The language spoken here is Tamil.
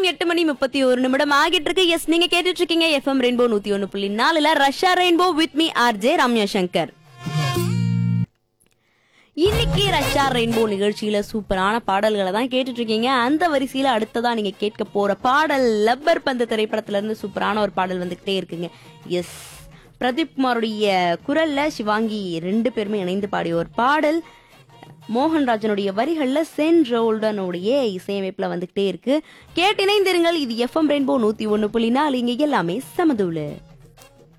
எட்டு மணி முப்பத்தி ஒரு நிமிடம் ஆகிட்டு இருக்கு எஸ் நீங்க கேட்டுட்டு இருக்கீங்க எஃப்எம் ரெயின்போ நூத்தி ஒன்னு புள்ளி நாலுல Russia rainbow with me R J Ramya Shankar இன்னைக்கு ரஷ்யா ரெயின்போ நிகழ்ச்சியில சூப்பரான பாடல்களை தான் கேட்டுட்டு இருக்கீங்க அந்த வரிசையில அடுத்ததா நீங்க கேட்க போற பாடல் லப்பர் பந்து திரைப்படத்துல இருந்து சூப்பரான ஒரு பாடல் வந்துகிட்டே இருக்குங்க எஸ் பிரதீப் குமாருடைய குரல்ல சிவாங்கி ரெண்டு பேருமே இணைந்து பாடிய ஒரு பாடல் மோகன்ராஜனுடைய வரிகள்ல சென் ரோல்டனுடைய இசையமைப்புல வந்துகிட்டே இருக்கு கேட்டு இணைந்திருங்கள் இது எஃப்எம் ரெயின்போ நூத்தி ஒன்னு புள்ளி நாலு இங்க எல்லாமே சமதூளு